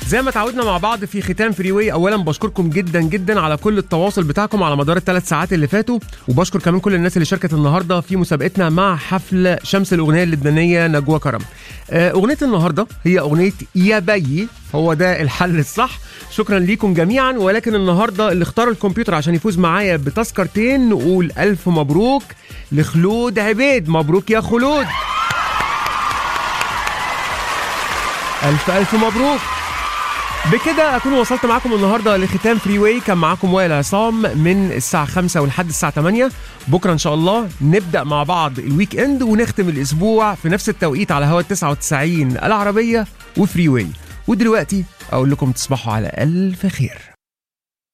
زي ما تعودنا مع بعض في ختام فري واي اولا بشكركم جدا جدا على كل التواصل بتاعكم على مدار الثلاث ساعات اللي فاتوا وبشكر كمان كل الناس اللي شاركت النهارده في مسابقتنا مع حفل شمس الاغنيه اللبنانيه نجوى كرم آه، اغنيه النهارده هي اغنيه يا بي هو ده الحل الصح شكرا ليكم جميعا ولكن النهارده اللي اختار الكمبيوتر عشان يفوز معايا بتذكرتين نقول الف مبروك لخلود عبيد مبروك يا خلود الف الف مبروك بكده اكون وصلت معاكم النهارده لختام فري واي كان معاكم وائل عصام من الساعه 5 ولحد الساعه 8 بكره ان شاء الله نبدا مع بعض الويك اند ونختم الاسبوع في نفس التوقيت على هوا 99 العربيه وفري واي ودلوقتي اقول لكم تصبحوا على الف خير